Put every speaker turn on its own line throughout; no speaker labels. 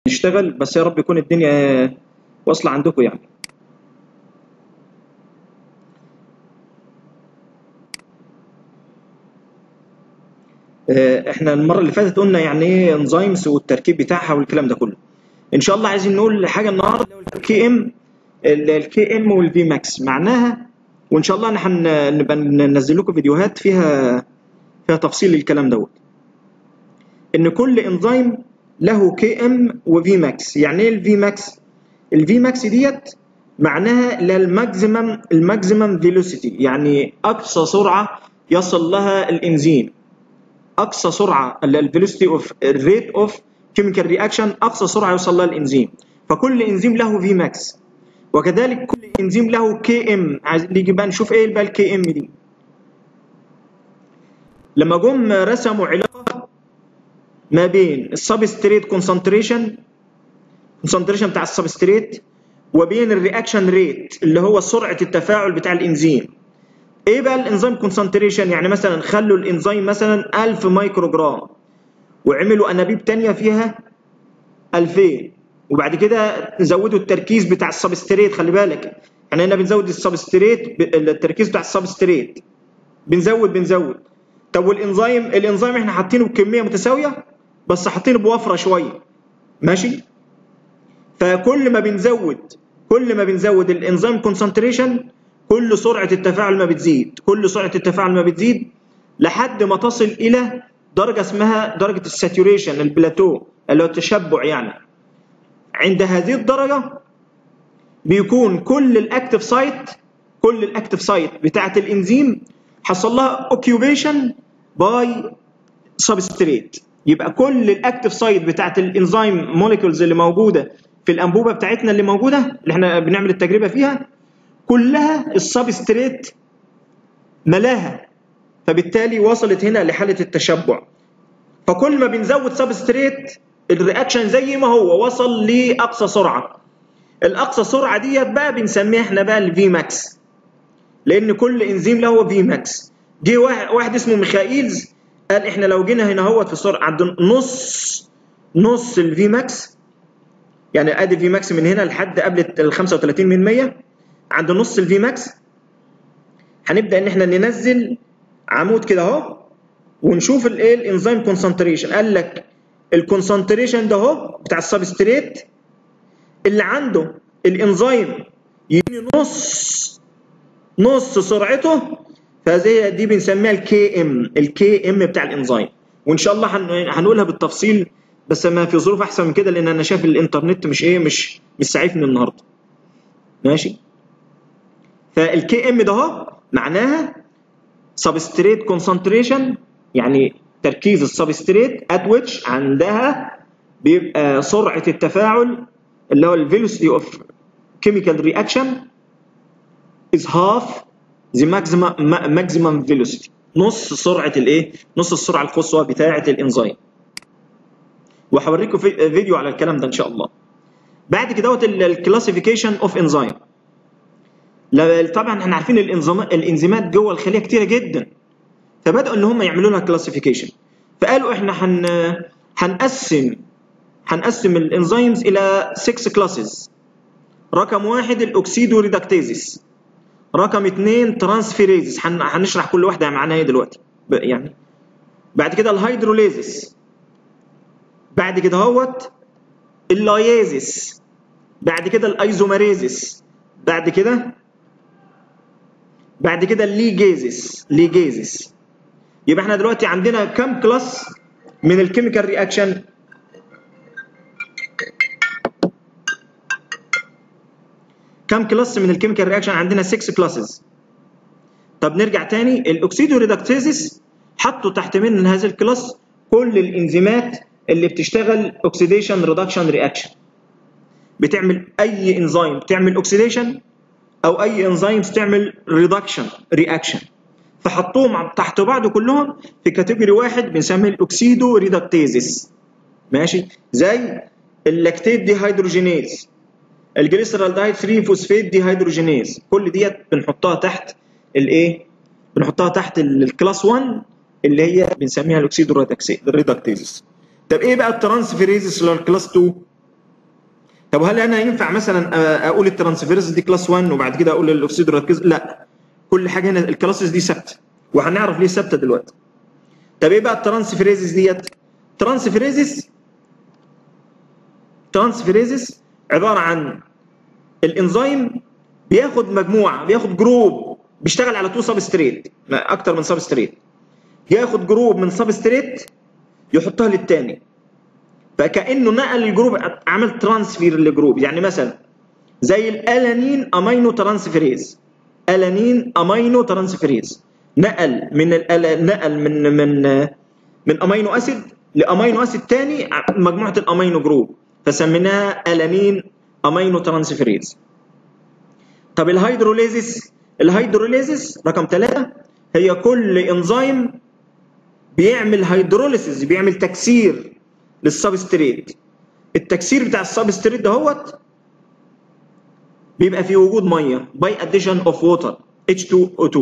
نشتغل بس يا رب يكون الدنيا واصله عندكم يعني آه، احنا المره اللي فاتت قلنا يعني ايه انزيمز والتركيب بتاعها والكلام ده كله ان شاء الله عايزين نقول حاجه النهارده الكي ام الكي ام والفي ماكس معناها وان شاء الله احنا هنبقى ننزل لكم فيديوهات فيها فيها تفصيل للكلام دوت ان كل انزيم له كي ام وفي ماكس يعني ايه الفي ماكس الفي ماكس ديت معناها للماكسيمم الماكسيمم فيلوسيتي يعني اقصى سرعه يصل لها الانزيم اقصى سرعه الفيلوسيتي اوف الريت اوف كيميكال رياكشن اقصى سرعه يوصل لها الانزيم فكل انزيم له في ماكس وكذلك كل انزيم له كي ام نيجي بقى نشوف ايه بقى الكي ام دي لما جم رسموا علاقه ما بين السبستريت كونسنتريشن كونسنتريشن بتاع السبستريت وبين الرياكشن ريت اللي هو سرعه التفاعل بتاع الانزيم ايه بقى الانزيم كونسنتريشن يعني مثلا خلوا الانزيم مثلا 1000 مايكرو جرام وعملوا انابيب تانية فيها 2000 وبعد كده زودوا التركيز بتاع السبستريت خلي بالك يعني هنا بنزود السبستريت التركيز بتاع السبستريت بنزود بنزود طب والانزيم الانزيم احنا حاطينه بكميه متساويه بس حاطينه بوفره شويه ماشي فكل ما بنزود كل ما بنزود الانزيم كونسنتريشن كل سرعه التفاعل ما بتزيد كل سرعه التفاعل ما بتزيد لحد ما تصل الى درجه اسمها درجه الساتوريشن البلاتو اللي هو التشبع يعني عند هذه الدرجه بيكون كل الاكتف سايت كل الاكتف سايت بتاعه الانزيم حصل لها اوكيوبيشن باي سبستريت يبقى كل الاكتف سايت بتاعه الانزيم موليكولز اللي موجوده في الانبوبه بتاعتنا اللي موجوده اللي احنا بنعمل التجربه فيها كلها السبستريت ملاها فبالتالي وصلت هنا لحاله التشبع فكل ما بنزود سبستريت الرياكشن زي ما هو وصل لاقصى سرعه الاقصى سرعه ديت بقى بنسميها احنا بقى الفي ماكس لان كل انزيم له في ماكس جه واحد, واحد اسمه ميخائيلز قال احنا لو جينا هنا اهوت في سرعه عند نص نص الفي ماكس يعني ادي في ماكس من هنا لحد قبل ال 35 من 100 عند نص الفي ماكس هنبدا ان احنا ننزل عمود كده اهو ونشوف الايه الانزيم كونسنتريشن قال لك الكونسنتريشن ده اهو بتاع السبستريت اللي عنده الانزيم يجي نص نص سرعته فهذه دي بنسميها الكي ام الكي ام بتاع الانزيم وان شاء الله هنقولها بالتفصيل بس ما في ظروف احسن من كده لان انا شايف الانترنت مش ايه مش مش سعيفني النهارده ماشي فالكي ام ده اهو معناها سبستريت كونسنتريشن يعني تركيز السبستريت ات ويتش عندها بيبقى سرعه التفاعل اللي هو الفيلوسيتي اوف كيميكال رياكشن is half the maximum maximum velocity نص سرعه الايه نص السرعه القصوى بتاعه الانزيم وهوريكم فيديو على الكلام ده ان شاء الله بعد كده الكلاسيفيكيشن اوف انزيم طبعا احنا عارفين الانزيمات جوه الخليه كتيره جدا فبداوا ان هم يعملوا لها كلاسيفيكيشن فقالوا احنا هن هنقسم هنقسم الانزيمز الى 6 كلاسز رقم واحد الاكسيدو ريدكتيزيس رقم اثنين ترانسفيريزيس هنشرح كل واحده معناها ايه دلوقتي يعني بعد كده الهيدروليزيس بعد كده هوت اللايزيس بعد كده الايزوميريزيس بعد كده بعد كده الليجيزيس ليجيزيس يبقى احنا دلوقتي عندنا كم كلاس من الكيميكال رياكشن كم كلاس من الكيميكال رياكشن عندنا 6 كلاسز طب نرجع تاني الاكسيدو ريدكتيزيس حطوا تحت من هذا الكلاس كل الانزيمات اللي بتشتغل اوكسيديشن ريدكشن رياكشن بتعمل اي انزيم تعمل اوكسيديشن او اي انزيمز تعمل ريدكشن رياكشن فحطوهم تحت بعض كلهم في كاتيجوري واحد بنسميه الاكسيدو ريدكتيزيس ماشي زي اللاكتيت دي هيدروجينيز الجليسرالدهيد 3 فوسفيت دي هيدروجينيز كل ديت بنحطها تحت الايه بنحطها تحت الكلاس 1 اللي هي بنسميها الاكسيدو ريدكتيزيس طب ايه بقى الترانسفيريزيس اللي الكلاس 2 طب هل انا ينفع مثلا آه، اقول الترانسفيرز دي كلاس 1 وبعد كده اقول الاكسيد ركز لا كل حاجه هنا الكلاسز دي ثابته وهنعرف ليه ثابته دلوقتي طب ايه بقى الترانسفيريزز ديت ترانسفيريزز ترانسفيريزز عباره عن الانزيم بياخد مجموعه بياخد جروب بيشتغل على تو سبستريت اكتر من سبستريت ياخد جروب من سبستريت يحطها للتاني فكانه نقل الجروب عمل ترانسفير لجروب يعني مثلا زي الالانين امينو ترانسفيريز الانين امينو ترانسفيريز نقل من الأل... نقل من من من امينو اسيد لامينو اسيد تاني مجموعه الامينو جروب فسميناها الانين امينو ترانسفيريز طب الهيدروليزيس الهيدروليزيس رقم ثلاثة هي كل انزيم بيعمل هيدروليسيس بيعمل تكسير للسبستريت التكسير بتاع السبستريت دهوت بيبقى في وجود ميه باي اديشن اوف ووتر H2O2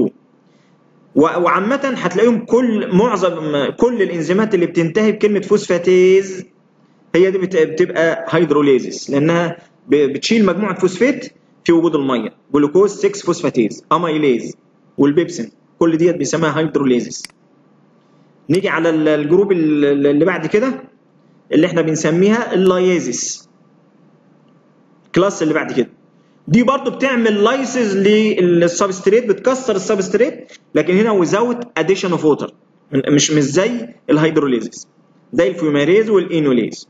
وعامة هتلاقيهم كل معظم كل الانزيمات اللي بتنتهي بكلمة فوسفاتيز هي دي بتبقى هيدروليزيس لانها بتشيل مجموعة فوسفات في وجود الميه جلوكوز 6 فوسفاتيز اميليز والبيبسين كل ديت بيسموها هيدروليزيس نيجي على الجروب اللي بعد كده اللي احنا بنسميها اللايزيس كلاس اللي بعد كده دي برضو بتعمل لايسز للسبستريت بتكسر السبستريت لكن هنا وزاوت اديشن اوف ووتر مش مش زي الهيدروليزيس زي الفيوماريز والانوليز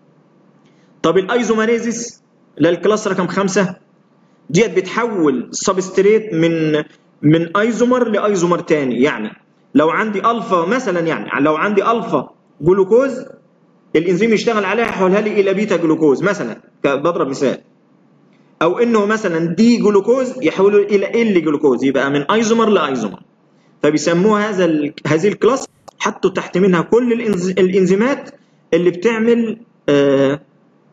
طب الايزوماريزيس اللي الكلاس رقم خمسة ديت بتحول السبستريت من من ايزومر لايزومر تاني يعني لو عندي الفا مثلا يعني لو عندي الفا جلوكوز الانزيم يشتغل عليها يحولها لي الى بيتا جلوكوز مثلا بضرب مثال او انه مثلا دي جلوكوز يحوله الى ال جلوكوز يبقى من ايزومر لايزومر فبيسموها هذا ال هذه الكلاس حطوا تحت منها كل الانزيمات اللي بتعمل آه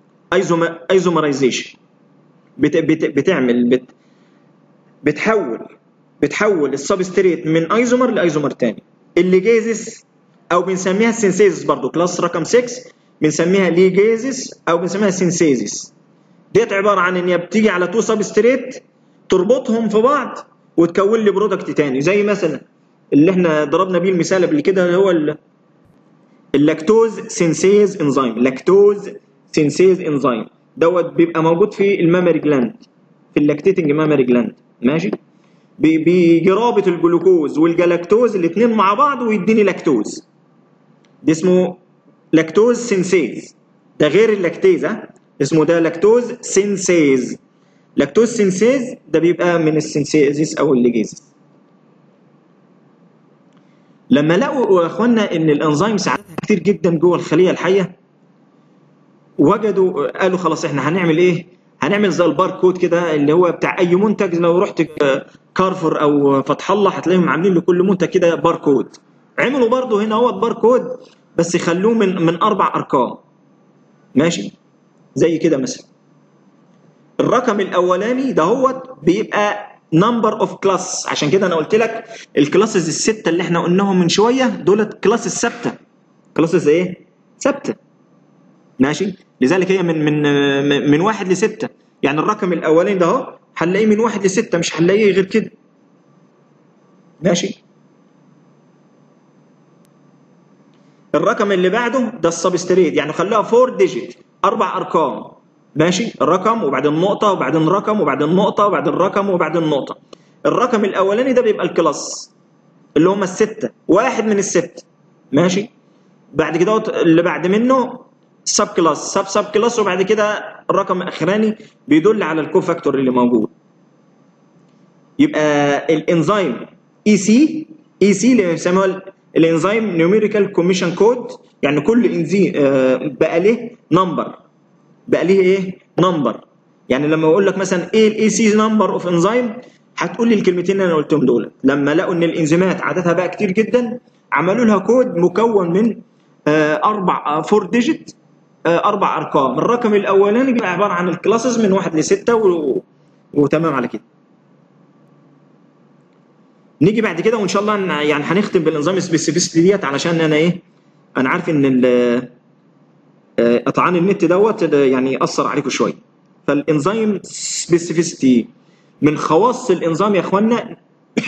ايزومرايزيشن بت بت بتعمل بت بتحول بتحول السبستريت من ايزومر لايزومر تاني اللي جيزس او بنسميها سينسيزس برضو كلاس رقم 6 بنسميها ليجيزس او بنسميها سينسيزس ديت عباره عن ان هي بتيجي على تو سبستريت تربطهم في بعض وتكون لي برودكت تاني زي مثلا اللي احنا ضربنا بيه المثال قبل كده اللي هو اللاكتوز سينسيز انزيم لاكتوز سينسيز انزيم دوت بيبقى موجود في المامري جلاند في اللاكتيتنج مامري جلاند ماشي بيجي رابط الجلوكوز والجلاكتوز الاثنين مع بعض ويديني لاكتوز ده اسمه لاكتوز سينسيز ده غير اللاكتيز ها اسمه ده لاكتوز سينسيز لاكتوز سينسيز ده بيبقى من السينسيزيس او الليجيزيس لما لقوا يا اخوانا ان الانزيم ساعتها كتير جدا جوه الخليه الحيه وجدوا قالوا خلاص احنا هنعمل ايه هنعمل زي الباركود كده اللي هو بتاع اي منتج لو رحت كارفور او فتح الله هتلاقيهم عاملين لكل منتج كده باركود عملوا برضه هنا هو باركود بس يخلوه من من اربع ارقام ماشي زي كده مثلا الرقم الاولاني ده هو بيبقى نمبر اوف كلاس عشان كده انا قلت لك الكلاسز السته اللي احنا قلناهم من شويه دولت كلاسز ثابته كلاسز ايه ثابته ماشي لذلك هي من من من واحد لسته يعني الرقم الاولاني ده اهو هنلاقيه من واحد لسته مش هنلاقيه غير كده ماشي الرقم اللي بعده ده السبستريت يعني خلوها فور ديجيت اربع ارقام ماشي الرقم وبعدين نقطه وبعدين رقم وبعدين نقطه وبعدين رقم وبعدين نقطه الرقم الاولاني ده بيبقى الكلاس اللي هم السته واحد من السته ماشي بعد كده اللي بعد منه سب كلاس سب سب كلاس وبعد كده الرقم الاخراني بيدل على الكوفاكتور اللي موجود يبقى الانزيم اي سي اي سي اللي بيسموها الانزيم نيوميريكال كوميشن كود يعني كل انزيم بقى له نمبر بقى ليه ايه نمبر يعني لما اقول لك مثلا ايه الاي سي نمبر اوف انزيم هتقول لي الكلمتين اللي انا قلتهم دول لما لقوا ان الانزيمات عددها بقى كتير جدا عملوا لها كود مكون من اربع فور ديجيت اربع ارقام الرقم الاولاني بيبقى عباره عن الكلاسز من واحد لسته و... وتمام على كده نيجي بعد كده وان شاء الله يعني هنختم بالانظام سبيسيفيستي ديت علشان انا ايه انا عارف ان قطعان النت دوت يعني اثر عليكم شويه فالانزيم سبيسيفيستي من خواص الانزيم يا اخوانا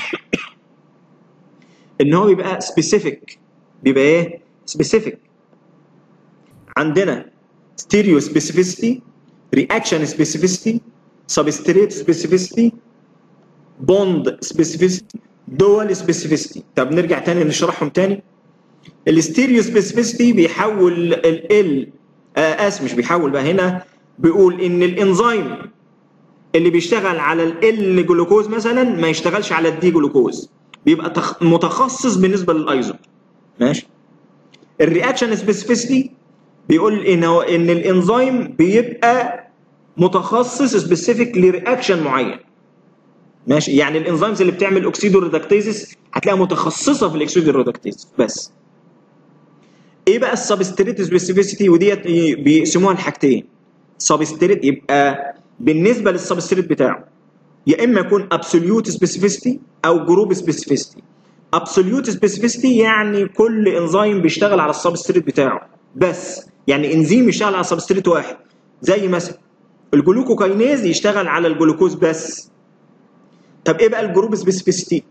ان هو بيبقى سبيسيفيك بيبقى ايه سبيسيفيك عندنا ستيريو سبيسيفيستي رياكشن سبيسيفيستي سبستريت سبيسيفيستي بوند سبيسيفيستي دول سبيسيفيستي طب نرجع تاني نشرحهم تاني الستيريو سبيسيفيستي بيحول ال آه اسف مش بيحول بقى هنا بيقول ان الانزيم اللي بيشتغل على ال جلوكوز مثلا ما يشتغلش على الدي جلوكوز بيبقى تخ... متخصص بالنسبه للايزو ماشي الرياكشن سبيسيفيستي بيقول ان هو ان الانزيم بيبقى متخصص سبيسيفيك لرياكشن معين ماشي يعني الانزيمز اللي بتعمل اوكسيدو ريدكتيزس هتلاقيها متخصصه في الاكسيدو ريدكتيزس بس ايه بقى السبستريت سبيسيفيسيتي وديت بيقسموها لحاجتين سبستريت يبقى بالنسبه للسبستريت بتاعه يا اما يكون ابسوليوت سبيسيفيستي او جروب سبيسيفيستي ابسوليوت سبيسيفيستي يعني كل انزيم بيشتغل على السبستريت بتاعه بس يعني انزيم يشتغل على سبستريت واحد زي مثلا الجلوكوكاينيز يشتغل على الجلوكوز بس طب ايه بقى الجروب سبيسيفيستي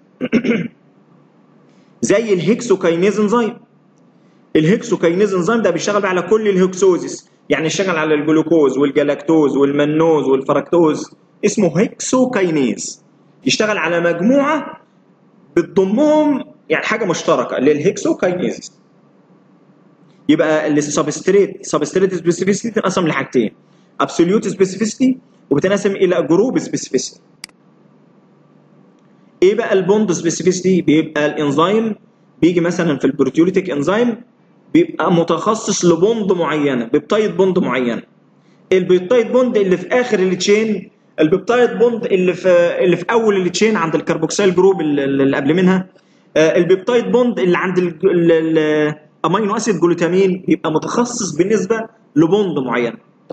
زي الهيكسوكاينيز انزيم الهيكسوكاينيز انزيم ده بيشتغل على كل الهيكسوزيس يعني يشتغل على الجلوكوز والجلاكتوز والمنوز والفركتوز اسمه هيكسوكاينيز يشتغل على مجموعه بتضمهم يعني حاجه مشتركه اللي الهيكسوكاينيز يبقى السبستريت سبستريت سبيسيفيستي تنقسم لحاجتين ابسوليوت سبيسيفيستي وبتنقسم الى جروب سبيسيفيستي ايه بقى البوند سبيسيفيستي بيبقى الانزيم بيجي مثلا في البروتيوليتيك انزيم بيبقى متخصص لبوند معينه بيبتايد بوند معينه البيبتايد بوند اللي في اخر التشين البيبتايد بوند اللي في اللي في اول التشين عند الكربوكسيل جروب اللي قبل منها البيبتايد بوند اللي عند الامينو اسيد جلوتامين بيبقى متخصص بالنسبه لبوند معين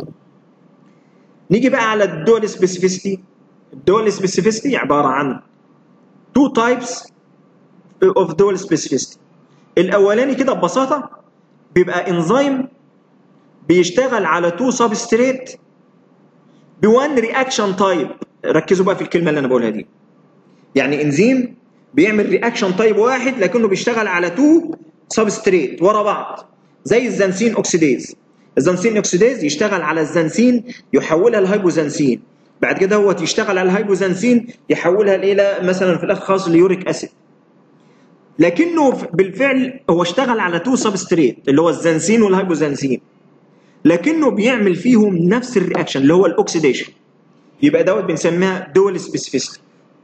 نيجي بقى على الدول سبيسيفيستي الدول سبيسيفيستي عباره عن تو تايبس اوف دول سبيسيفيستي الاولاني كده ببساطه بيبقى انزيم بيشتغل على تو سبستريت بوان رياكشن تايب ركزوا بقى في الكلمه اللي انا بقولها دي يعني انزيم بيعمل رياكشن تايب واحد لكنه بيشتغل على تو سبستريت ورا بعض زي الزنسين اوكسيديز الزنسين اوكسيديز يشتغل على الزنسين يحولها لهايبوزنسين بعد كده هو يشتغل على الهايبوزنسين يحولها الى مثلا في الاخر خالص ليوريك اسيد لكنه بالفعل هو اشتغل على تو سبستريت اللي هو الزنسين والهايبوزنسين لكنه بيعمل فيهم نفس الرياكشن اللي هو الاكسيديشن يبقى دوت بنسميها دول سبيسيفيستي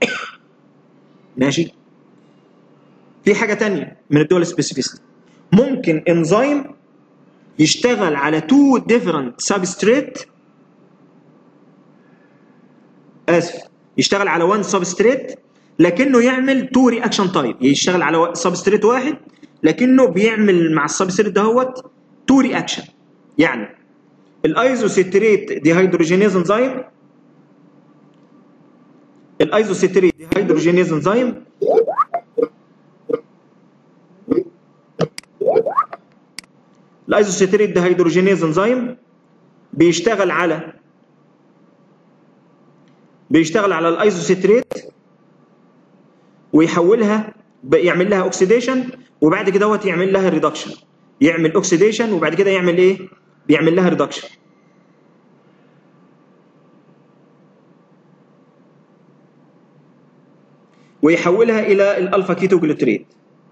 ماشي في حاجه تانية من الدول سبيسيفيستي ممكن انزيم يشتغل على تو ديفرنت سبستريت اسف يشتغل على وان سبستريت لكنه يعمل تو رياكشن تايب يشتغل على سبستريت واحد لكنه بيعمل مع السبستريت دهوت تو رياكشن يعني الايزوسيتريت ديهيدروجينيز انزيم الايزوسيتريت ديهيدروجينيز انزيم الايزوسيتريت ديهيدروجينيز انزيم بيشتغل على بيشتغل على الايزوسيتريت ويحولها يعمل لها اوكسيديشن وبعد كده هو يعمل لها ريدكشن يعمل اوكسيديشن وبعد كده يعمل ايه بيعمل لها ريدكشن ويحولها الى الالفا كيتو جلوتريت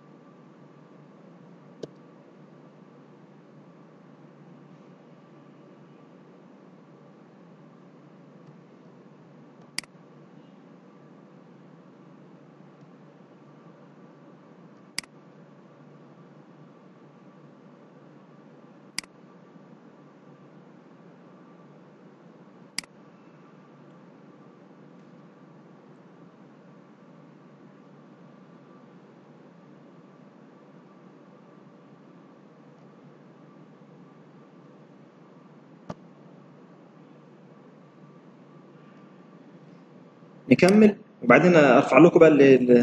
نكمل وبعدين ارفع لكم بقى ال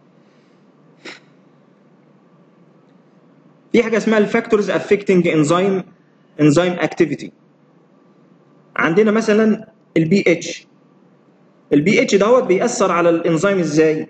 في حاجه اسمها الفاكتورز افكتنج انزيم انزيم اكتيفيتي عندنا مثلا البي اتش البي اتش دوت بيأثر على الانزيم ازاي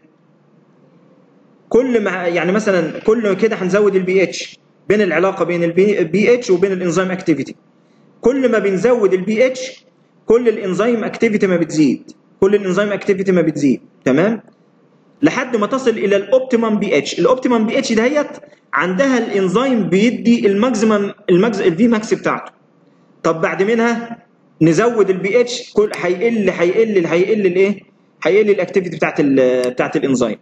كل ما يعني مثلا كل كده هنزود البي اتش بين العلاقه بين البي اتش وبين الانزيم اكتيفيتي كل ما بنزود البي اتش كل الانزيم اكتيفيتي ما بتزيد كل الانزيم اكتيفيتي ما بتزيد تمام لحد ما تصل الى الاوبتيمم بي اتش الاوبتيمم بي اتش دهيت عندها الانزيم بيدي الماكسيمم الماكس الفي ماكس بتاعته طب بعد منها نزود البي اتش كل هيقل هيقل هيقل الايه هيقل الاكتيفيتي بتاعت ال بتاعت الانزيم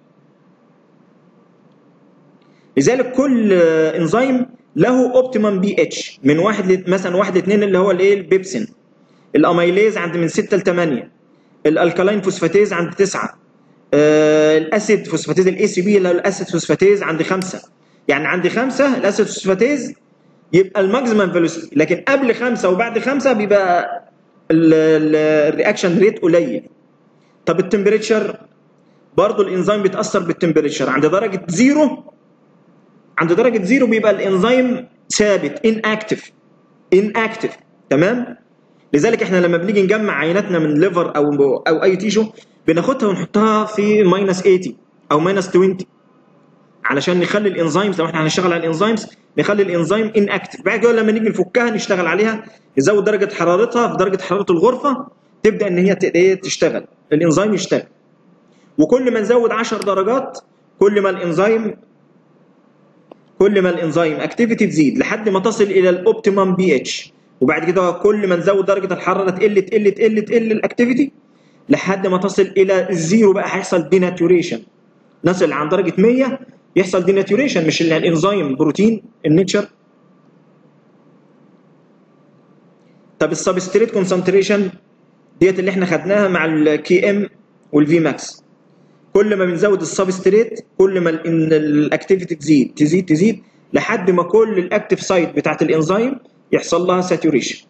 لذلك كل انزيم له اوبتيمم بي اتش من واحد ل- مثلا واحد لاثنين اللي هو الايه البيبسين الاميليز عند من 6 ل 8 الالكالاين فوسفاتيز عند 9 آه الاسيد فوسفاتيز الاي سي بي اللي هو الاسيد فوسفاتيز عند 5 يعني عند 5 الاسيد فوسفاتيز يبقى الماكسيمم فيلوسيتي لكن قبل 5 وبعد 5 بيبقى الرياكشن ريت قليل طب التمبريتشر برضه الانزيم بيتاثر بالتمبريتشر عند درجه زيرو عند درجه زيرو بيبقى الانزيم ثابت ان اكتف ان اكتف تمام لذلك احنا لما بنيجي نجمع عيناتنا من ليفر او او اي تيشو بناخدها ونحطها في ماينس 80 او ماينس 20 علشان نخلي الانزيمز لو احنا هنشتغل على الانزيمز نخلي الانزيم ان اكتف بعد كده لما نيجي نفكها نشتغل عليها نزود درجه حرارتها في درجه حراره الغرفه تبدا ان هي ت- إيه تشتغل الانزيم يشتغل وكل ما نزود 10 درجات كل ما الانزيم كل ما الانزيم اكتيفيتي تزيد لحد ما تصل الى الاوبتيمم بي اتش وبعد كده كل ما نزود درجه الحراره تقل تقل تقل تقل الاكتيفيتي لحد ما تصل الى الزيرو بقى هيحصل ديناتوريشن نصل عن درجه 100 يحصل ديناتوريشن مش اللي الانزيم بروتين النيتشر طب السبستريت كونسنتريشن ديت اللي احنا خدناها مع الكي ام والفي ماكس كل ما بنزود السبستريت كل ما الاكتيفيتي تزيد تزيد تزيد لحد ما كل الاكتيف سايت بتاعت الانزيم يحصل لها ساتوريشن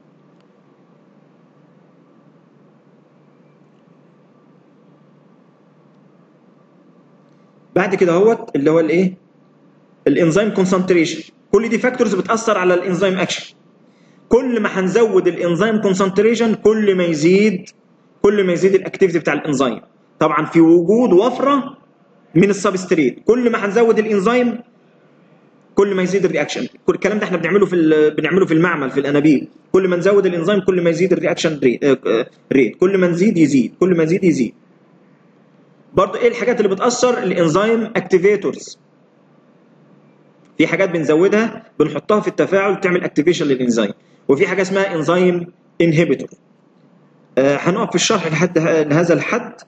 بعد كده اهوت اللي هو الايه الانزيم كونسنتريشن كل دي فاكتورز بتاثر على الانزيم اكشن كل ما هنزود الانزيم كونسنتريشن كل ما يزيد كل ما يزيد الاكتيفيتي بتاع الانزيم طبعا في وجود وفره من السبستريت كل ما هنزود الانزيم كل ما يزيد الرياكشن كل الكلام ده احنا بنعمله في ال- بنعمله في المعمل في الانابيب كل ما نزود الانزيم كل ما يزيد الرياكشن ريت آه، آه، ريت كل ما نزيد يزيد كل ما يزيد يزيد برضه ايه الحاجات اللي بتاثر الانزيم اكتيفيتورز في حاجات بنزودها بنحطها في التفاعل تعمل اكتيفيشن للانزيم وفي حاجه اسمها انزيم انهبيتور آه، هنقف في الشرح لحد ه- لهذا الحد